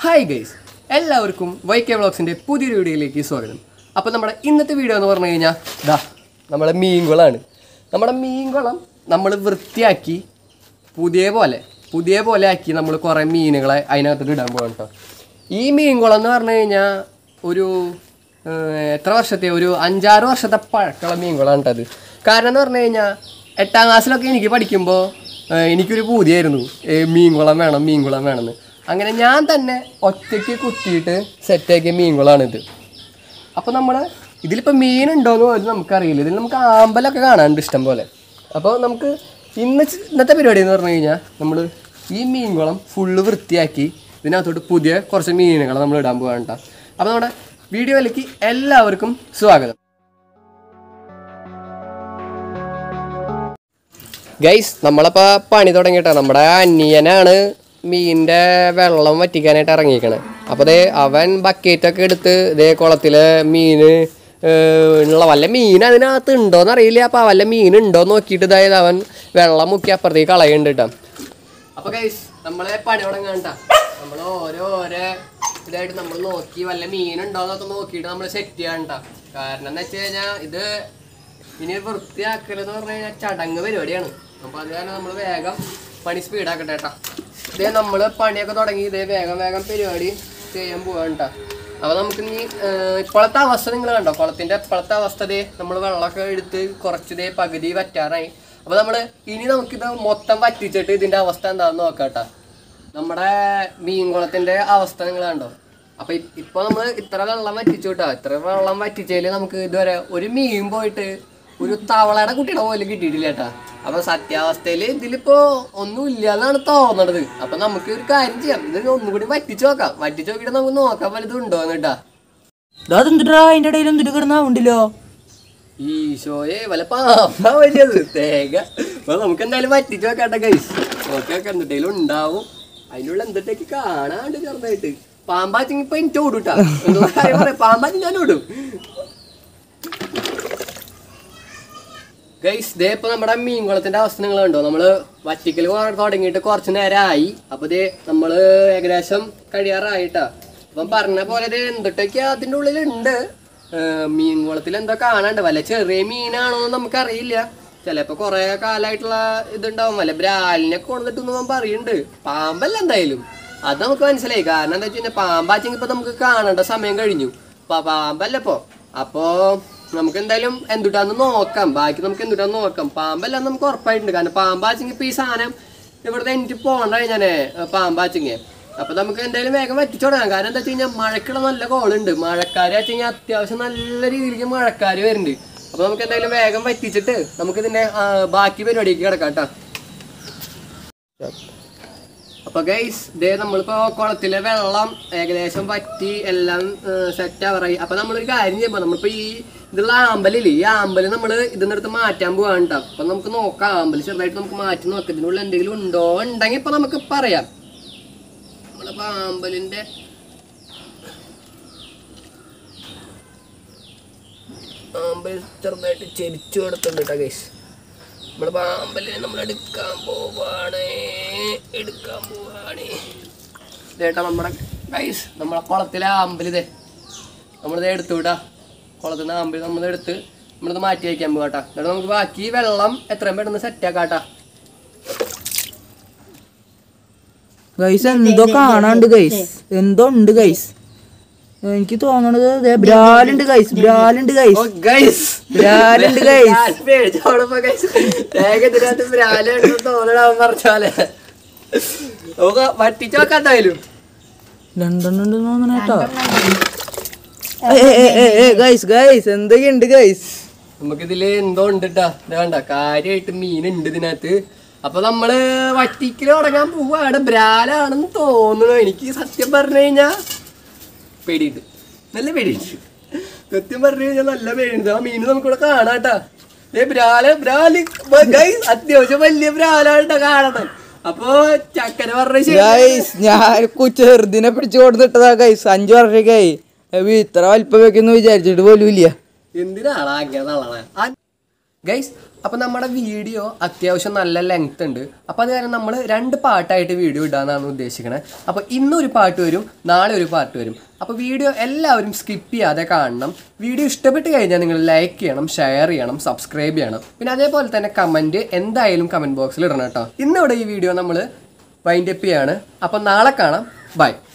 Hi guys എല്ലാവർക്കും Y K വ്ളോഗ്സിൻ്റെ പുതിയൊരു വീഡിയോയിലേക്ക് സ്വാഗതം അപ്പോൾ നമ്മുടെ ഇന്നത്തെ വീഡിയോ എന്ന് പറഞ്ഞു കഴിഞ്ഞാൽ ദാ നമ്മുടെ മീൻകുളമാണ് നമ്മുടെ മീൻകുളം നമ്മൾ വൃത്തിയാക്കി പുതിയ പോലെ പുതിയ പോലെ ആക്കി നമ്മൾ കുറേ മീനുകളെ അതിനകത്തോട്ട് ഇടാൻ പോകണം കേട്ടോ ഈ മീൻകുളം എന്ന് പറഞ്ഞു കഴിഞ്ഞാൽ ഒരു ഏഹ്, എത്ര വർഷത്തെ ഒരു അഞ്ചാറ് വർഷത്തെ പഴക്കമുള്ള മീൻകുളമാണ് കേട്ടോ അത് കാരണം എന്ന് പറഞ്ഞു കഴിഞ്ഞാൽ എട്ടാം ക്ലാസ്സിലൊക്കെ എനിക്ക് പഠിക്കുമ്പോൾ എനിക്കൊരു പൂതിയായിരുന്നു ഏഹ്, മീൻകുളം വേണം മീൻകുളം വേണമെന്ന് അങ്ങനെ ഞാൻ തന്നെ ഒറ്റയ്ക്ക് കുത്തിയിട്ട് സെറ്റാക്കിയ മീൻകുളമാണിത് അപ്പോൾ നമ്മൾ ഇതിലിപ്പോൾ മീനുണ്ടോയെന്ന് പോലും നമുക്കറിയില്ല ഇതിൽ നമുക്ക് ആമ്പലൊക്കെ കാണാനുണ്ട് ഇഷ്ടം പോലെ അപ്പോൾ നമുക്ക് ഇന്ന് ച്- ഇന്നത്തെ പരിപാടി എന്ന് പറഞ്ഞു കഴിഞ്ഞാൽ നമ്മൾ ഈ മീൻകുളം ഫുള്ള് വൃത്തിയാക്കി ഇതിനകത്തോട്ട് പുതിയ കുറച്ച് മീനുകൾ നമ്മൾ ഇടാൻ പോകാൻ കേട്ടോ അപ്പോൾ നമ്മുടെ വീഡിയോയിലേക്ക് എല്ലാവർക്കും സ്വാഗതം ഗൈസ് നമ്മളപ്പോൾ പണി തുടങ്ങിയിട്ടാ നമ്മുടെ അനിയനാണ് മീനിൻ്റെ വെള്ളം വറ്റിക്കാനായിട്ട് ഇറങ്ങിയിരിക്കണേ അപ്പോൾ ദേ അവൻ ബക്കറ്റൊക്കെ എടുത്ത് ഇതേ കുളത്തിലെ മീന് ഏഹ്, ഉള്ള വല്ല മീൻ അതിനകത്ത് ഉണ്ടോയെന്ന് അറിയില്ല അപ്പോൾ വല്ല മീൻ ഉണ്ടോയെന്ന് നോക്കിയിട്ട് ഇതായത് അവൻ വെള്ളം മുക്കി അപ്പുറത്തേക്ക് കളയുന്നുണ്ട് കേട്ടോ അപ്പോൾ ഗൈസ് നമ്മളെ പണി തുടങ്ങാൻ കേട്ടോ നമ്മൾ ഓരോ ഓരോ ഇതായിട്ട് നമ്മൾ നോക്കി വല്ല മീനുണ്ടോയെന്നൊക്കെ നോക്കിയിട്ട് നമ്മൾ സെറ്റ് ചെയ്യാൻ കേട്ടോ കാരണം എന്താ വെച്ച് കഴിഞ്ഞാൽ ഇത് ഇനി വൃത്തിയാക്കൽ എന്ന് പറഞ്ഞു കഴിഞ്ഞാൽ ചടങ്ങ് പരിപാടിയാണ് അപ്പൊ അത് കാരണം നമ്മൾ വേഗം പണി സ്പീഡാക്കട്ടെ കേട്ടോ ഇതേ നമ്മൾ പണിയൊക്കെ തുടങ്ങി ഇതേ വേഗം വേഗം പരിപാടി ചെയ്യാൻ പോവാണ് കേട്ടോ അപ്പൊ നമുക്ക് ഇനി ഏഹ്, ഇപ്പോഴത്തെ അവസ്ഥ നിങ്ങൾ കണ്ടോ കുളത്തിന്റെ ഇപ്പോഴത്തെ അവസ്ഥ ദേ നമ്മൾ വെള്ളമൊക്കെ എടുത്ത് കുറച്ച് ദേ പകുതി വറ്റാറായി അപ്പൊ നമ്മള് ഇനി നമുക്കിത് മൊത്തം വറ്റിച്ചിട്ട് ഇതിന്റെ അവസ്ഥ എന്താണെന്ന് നോക്കാം കേട്ടോ നമ്മുടെ മീൻകുളത്തിന്റെ അവസ്ഥ നിങ്ങൾ കണ്ടോ അപ്പൊ ഇ- ഇപ്പൊ നമ്മൾ ഇത്ര വെള്ളം വറ്റിച്ചു കേട്ടോ ഇത്ര വെള്ളം വറ്റിച്ചതില് നമുക്ക് ഇതുവരെ ഒരു മീൻ പോയിട്ട് ഒരു തവളയുടെ കുട്ടിയുടെ പോലും കിട്ടിയിട്ടില്ല കേട്ടാ അപ്പൊ സത്യാവസ്ഥയില് ഇതിലിപ്പോ ഒന്നും ഇല്ലാന്നാണ് തോന്നണത് അപ്പൊ നമുക്ക് ഒരു കാര്യം ചെയ്യാം ഇത് ഒന്നും കൂടി വറ്റിച്ചു നോക്കാം വറ്റിച്ചു നോക്കിയിട്ട് നമുക്ക് നോക്കാൻ വലുതും ഉണ്ടോന്ന് കേട്ടാ അതെന്തിട്ടാ അതിന്റെ ഇടയിൽ എന്തിട്ട് കിടന്നാവുണ്ടല്ലോ ഈശോയെ വല്ല പാമ്പാ വലിയത് തേങ്ങ അപ്പൊ നമുക്ക് എന്തായാലും വറ്റിച്ചു നോക്കാട്ടെ കൈസ് നോക്കി നോക്കാം എന്തിട്ടേലും ഉണ്ടാവും അതിനുള്ള എന്തിട്ടേക്ക് കാണാണ്ട് ചെറുതായിട്ട് പാമ്പാച്ചെങ്കിൽ ഇപ്പൊ എനിക്ക് ഓടൂട്ടാ എന്തോ കാര്യം പറയാം പാമ്പാച്ചി ഞാൻ ഓടും ഗൈസ് ദേ ഇപ്പൊ നമ്മുടെ മീൻകുളത്തിന്റെ അവസ്ഥ നിങ്ങൾ കണ്ടോ നമ്മള് വറ്റിക്കൽ തുടങ്ങിയിട്ട് കുറച്ച് നേരമായി അപ്പൊ ദേ നമ്മള് ഏകദേശം കഴിയാറായിട്ടാ അപ്പം പറഞ്ഞ പോലെ ദേ എന്തൊട്ടൊക്കെ അതിന്റെ ഉള്ളിലുണ്ട് ഏർ മീൻകുളത്തിൽ എന്തോ കാണാണ്ട് വല്ല ചെറിയ മീനാണോ എന്ന് നമുക്കറിയില്ല ചിലപ്പോ കുറെ കാലമായിട്ടുള്ള ഇതുണ്ടാവും വല്ല ബ്രാലിനെ കൊണ്ടിട്ടൊന്നും പറയുന്നുണ്ട് പാമ്പല്ല എന്തായാലും അത് നമുക്ക് മനസ്സിലായി കാരണം എന്താ വെച്ച് കഴിഞ്ഞാൽ പാമ്പാച്ചെങ്കിൽ ഇപ്പൊ നമുക്ക് കാണേണ്ട സമയം കഴിഞ്ഞു പ- പാമ്പല്ല ഇപ്പൊ അപ്പോ നമുക്ക് എന്തായാലും എന്തുട്ടാന്ന് നോക്കാം ബാക്കി നമുക്ക് എന്തുട്ടാന്ന് നോക്കാം പാമ്പല്ല നമുക്ക് ഉറപ്പായിട്ടുണ്ട് കാരണം പാമ്പാച്ചെങ്കിൽ ഇപ്പൊ ഈ സാധനം ഇവിടുത്തെ എനിക്ക് പോകണ്ട കഴിഞ്ഞാലേ പാമ്പാച്ചെങ്കിൽ അപ്പൊ നമുക്ക് എന്തായാലും വേഗം വറ്റിച്ചു തുടങ്ങാം കാരണം എന്താ വെച്ച് കഴിഞ്ഞാൽ മഴക്കുള്ള നല്ല കോളുണ്ട് മഴക്കാര് വെച്ച് കഴിഞ്ഞാൽ അത്യാവശ്യം നല്ല രീതിക്ക് മഴക്കാര് വരുന്നുണ്ട് അപ്പൊ നമുക്ക് എന്തായാലും വേഗം വറ്റിച്ചിട്ട് നമുക്ക് ഇതിന്റെ ആ, ബാക്കി പരിപാടിക്ക് കിടക്കാം കേട്ടോ അപ്പൊ ഗൈസ് ഇതേ നമ്മളിപ്പോ കുളത്തിലെ വെള്ളം ഏകദേശം വറ്റി എല്ലാം സെറ്റ് ആവറായി അപ്പൊ നമ്മളൊരു കാര്യം ചെയ്യുമ്പോ നമ്മളിപ്പോ ഈ ഇതുള്ള ആമ്പലില്ലേ ഈ ആമ്പല് നമ്മൾ ഇതിൻ്റെ അടുത്ത് മാറ്റാൻ പോവാണ് ട്ടോ അപ്പൊ നമുക്ക് നോക്കാം ആമ്പല് ചെറുതായിട്ട് നമുക്ക് മാറ്റി നോക്കാം ഇതിനുള്ള എന്തെങ്കിലും ഉണ്ടോ ഉണ്ടെങ്കിൽ ഇപ്പൊ നമുക്ക് പറയാം നമ്മളിപ്പോ ആമ്പലിന്റെ ആമ്പൽ ചെറുതായിട്ട് ചെരിച്ചു കൊടുത്തിട്ടുണ്ട് കേട്ടോ ഗൈസ് നമ്മള് പാമ്പലിനെ നമ്മൾ എടുക്കാൻ പോവാണ് എടുക്കാൻ പോവാണ് ഇതേട്ടാ നമ്മുടെ ഗൈസ് നമ്മളെ കുളത്തിലെ ആമ്പലിതേ നമ്മളിത് എടുത്തു വിടാ കുളത്തിൽ നിന്ന് ആമ്പൽ നമ്മളെടുത്ത് നമ്മളിത് മാറ്റി വയ്ക്കാൻ പോകാട്ടാ എന്നിട്ട് നമുക്ക് ബാക്കി വെള്ളം എത്രയും പെട്ടെന്ന് സെറ്റ് ആക്കാട്ടാ ഗൈസ് എന്തോ കാണാണ്ട് ഗൈസ് എന്തോ ഉണ്ട് ഗൈസ് എനിക്ക് തോന്നണത് ദേ ബ്രാലുണ്ട് ഗൈസ് ബ്രാലുണ്ട് ഗൈസ് ഓ ഗൈസ് ബ്രാലുണ്ട് ഗൈസ് പേടിച്ചോടപ്പോ ഗൈസ് തേങ്ങ ഇതിനകത്ത് ബ്രാലാണെന്ന് തോന്നണവൻ പറഞ്ഞാലേ നമുക്ക് വട്ടിച്ച് നോക്കാം എന്തായാലും രണ്ടെണ്ണം ഉണ്ട് തോന്നണ കേട്ടോ ഗൈസ് ഗൈസ് എന്തൊക്കെയുണ്ട് ഗൈസ് നമുക്കിതില് എന്തോ ഉണ്ട് ട്ടാ. ഇത് വേണ്ട കാര്യമായിട്ട് മീനുണ്ട് ഇതിനകത്ത് അപ്പൊ നമ്മള് വറ്റിക്കല് തുടങ്ങാൻ പോവാണ് ബ്രാലാണെന്ന് തോന്നുന്നു എനിക്ക് സത്യം പറഞ്ഞു കഴിഞ്ഞാ പേടിയുണ്ട് നല്ല പേടിയുണ്ട് സത്യം പറഞ്ഞു കഴിഞ്ഞാൽ നല്ല പേടിയുണ്ട് ആ മീന് നമുക്കിവിടെ കാണാട്ടാ ഏ ബ്രാല് ബ്രാല് ഗൈസ് അത്യാവശ്യം വലിയ ബ്രാലാണ്ടാ കാണണത് അപ്പൊ ചക്കര പറഞ്ഞ ശരി ഗൈസ് ഞാൻ ചെറുതിനെ പിടിച്ചു കൊടുത്തിട്ടതാ ഗൈസ് അഞ്ചു വർഷക്കായി ഇത്ര വലിപ്പം വെക്കുന്നു വിചാരിച്ചിട്ട് പോലും ഇല്ല എന്തിനാണ് അങ്ങനെ തള്ളണേ ഗൈസ് അപ്പോൾ നമ്മുടെ വീഡിയോ അത്യാവശ്യം നല്ല ലെങ്ത് ഉണ്ട് അപ്പോൾ അത് കാരണം നമ്മൾ രണ്ട് പാട്ടായിട്ട് വീഡിയോ ഇടാന്നാണ് ഉദ്ദേശിക്കുന്നത് അപ്പോൾ ഇന്നൊരു പാട്ട് വരും നാളെ ഒരു പാട്ട് വരും അപ്പോൾ വീഡിയോ എല്ലാവരും സ്കിപ്പ് ചെയ്യാതെ കാണണം വീഡിയോ ഇഷ്ടപ്പെട്ട് കഴിഞ്ഞാൽ നിങ്ങൾ ലൈക്ക് ചെയ്യണം ഷെയർ ചെയ്യണം സബ്സ്ക്രൈബ് ചെയ്യണം പിന്നെ അതേപോലെ തന്നെ കമൻറ്റ് എന്തായാലും കമൻറ്റ് ബോക്സിൽ ഇടണം കേട്ടോ ഇന്നിവിടെ ഈ വീഡിയോ നമ്മൾ വൈൻഡപ്പ് ചെയ്യാണ് അപ്പോൾ നാളെ കാണാം ബൈ